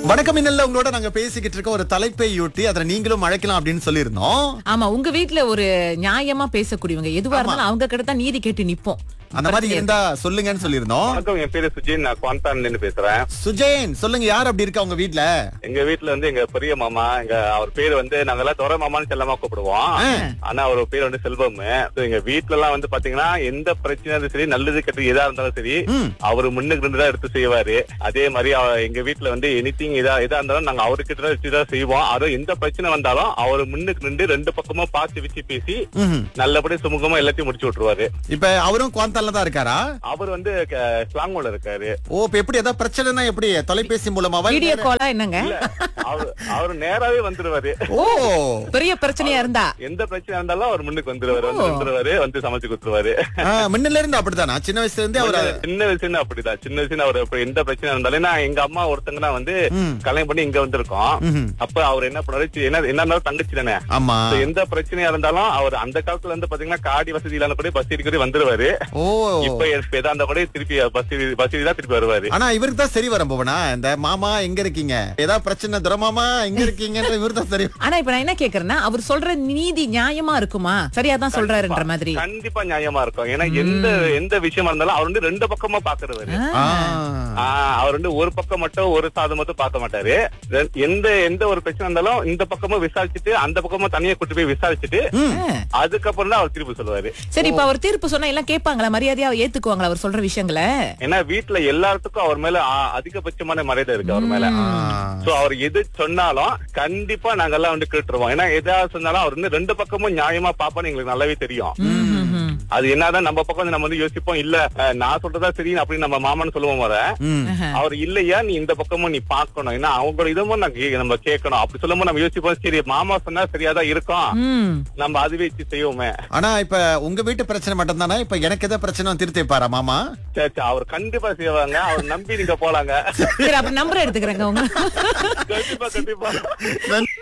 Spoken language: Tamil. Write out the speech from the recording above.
வணக்கம் இன்னல்ல உங்களோட நாங்க பேசிக்கிட்டு இருக்க ஒரு தலைப்பை ஒட்டி அதுல நீங்களும் அழைக்கலாம் அப்படின்னு சொல்லியிருந்தோம் ஆமா உங்க வீட்ல ஒரு நியாயமா பேசக்கூடியவங்க எதுவா இருந்தாலும் அவங்க கிட்ட தான் நீதி கேட்டு நிப்போம் அந்த மாதிரி இருந்தா சொல்லுங்கன்னு சொல்லியிருந்தோம் வணக்கம் என் பேரு சுஜின் நான் குவான்டான்ல இருந்து பேசுறேன் சுஜயன் சொல்லுங்க யார் அப்படி இருக்கா உங்க வீட்ல எங்க வீட்ல வந்து எங்க பெரிய மாமா எங்க அவர் பேர் வந்து நாங்க எல்லாம் துறை மாமான்னு செல்லமா கூப்பிடுவோம் ஆ. ஆனா அவர் பேர் வந்து செல்வம் So, எங்க வீட்ல எல்லாம் வந்து பாத்தீங்கன்னா எந்த பிரச்சனை இருந்தாலும் சரி நல்லது கெட்டது எதா இருந்தாலும் சரி ம். அவரு முன்னுக்கு இருந்து தான் எடுத்து செய்வாரு அதே மாதிரி அவ- எங்க வீட்ல வந்து எனிதிங் இதா எதா இருந்தாலும் நாங்க அவர்கிட்ட தான் வச்சு தான் செய்வோம் அதுவும் எந்த பிரச்சனை வந்தாலும் அவர் முன்னுக்கு நின்று ரெண்டு பக்கமும் பார்த்து வச்சு பேசி ம்ஹும். நல்லபடி சுமூகமா எல்லாத்தையும் முடிச்சு விட்டுருவாரு இப்ப அவரும் குவாந்தால தான் இருக்காரா அவர் வந்து ஸ்லாங்கோல இருக்காரு ஓ இப்ப எப்படி ஏதாவது பிரச்சனைனா எப்படி தொலைபேசி மூலமாவா இல்ல வீடியோ வேற- காலா என்னங்க இல்ல அவர் அவர் நேராவே வந்துருவாரு ஓ பெரிய பிரச்சனையா இருந்தா எந்த பிரச்சனை இருந்தாலும் அவர் முன்னுக்கு வந்துருவாரு வந்து வந்துருவாரு வந்து சமைச்சு கொடுத்துருவாரு ஆ, முன்னில இருந்து அப்படித்தானா சின்ன வயசுல இருந்தே அவர் சின்ன வயசுல அப்படிதான் சின்ன வயசுல அவர் இப்ப எந்த பிரச்சனை இருந்தாலும் ஏன்னா எங்க அம்மா ஒருத்தங்கன்னா வந்து ம். கல்யாணம் பண்ணி இங்க வந்திருக்கோம் ம்ஹும். அப்ப அவர் என்ன பண்ணாரு சி- என்ன என்ன இருந்தாலும் தங்கச்சி தானே ஆமா So, எந்த பிரச்சனையா இருந்தாலும் அவர் அந்த காலத்துல வந்து பாத்தீங்கன்னா காடி வசதி இல்லாத கூட பஸ் ஏறி வந்துருவாரு ஓ இப்ப இப்ப எதா இருந்தா கூட திருப்பி பஸ் பஸ் தான் திருப்பி வருவாரு ஆனா இவருக்கு தான் சரி வரும் போவனா இந்த மாமா எங்க இருக்கீங்க ஏதாவது பிரச்சனை துரமாமா எங்க இருக்கீங்கன்ற இவரு தான் சரி ஆனா இப்ப நான் என்ன கேக்குறேன்னா அவர் சொல்ற நீதி நியாயமா இருக்குமா சரியா தான் சொல்றாருன்ற மாதிரி கண்டிப்பா நியாயமா இருக்கும் ஏன்னா எந்த எந்த விஷயமா இருந்தாலும் அவர் வந்து ரெண்டு பக்கமா பாக்குறவரு ஆ. ஆஹ் அவர் வந்து ஒரு பக்கம் மட்டும் ஒரு சாதம் மட்டும் பார்க்க மாட்டாரு ரெ- எந்த எந்த ஒரு பிரச்சனை இருந்தாலும் இந்த பக்கமும் விசாரிச்சுட்டு அந்த பக்கமும் தனியா கூட்டு போய் விசாரிச்சுட்டு அதுக்கப்புறம் தான் அவர் திருப்பி சொல்லுவாரு சரி இப்ப அவர் தீர்ப்பு சொன்னா எல்லாம் கேட்பாங்களா மரியாதையா ஏத்துக்குவாங்களா அவர் சொல்ற விஷயங்களை ஏன்னா வீட்டுல எல்லாத்துக்கும் அவர் மேல ஆ- அதிகபட்சமான மரியாதை இருக்கு அவர் மேல ஆ. சோ அவர் எது சொன்னாலும் கண்டிப்பா நாங்க எல்லாம் வந்து கேட்டுருவோம் ஏன்னா எதாவது சொன்னாலும் அவர் வந்து ரெண்டு பக்கமும் நியாயமா பாப்பான்னு எங்களுக்கு நல்லாவே தெரியும் ம்ஹும். அது என்னதான் நம்ம பக்கம் வந்து நம்ம வந்து யோசிப்போம் இல்ல அஹ், நான் சொல்றதா சரி அப்படின்னு நம்ம மாமான்னு சொல்லுவோம் வர ம். அவர் இல்லையா நீ இந்த பக்கமும் நீ பாக்கணும் ஏன்னா அவங்களோட இதமும் நான் கே- நம்ம கேட்கணும் அப்படி சொல்லும்போது நம்ம யோசிப்போம் சரி மாமா சொன்னா சரியாதான் இருக்கும் ம். நம்ம அதுவே வச்சு செய்வோமே ஆனா இப்ப உங்க வீட்டு பிரச்சனை மட்டும் தானே இப்ப எனக்கு ஏதாவது பிரச்சனை திருத்தி வைப்பாரா மாமா சரி சரி, அவர் கண்டிப்பா செய்வாங்க அவர் நம்பி நீங்க போலாங்க சரி அப்ப நம்பர் எடுத்துக்கிறேங்க உங்க கண்டிப்பா கண்டிப்பா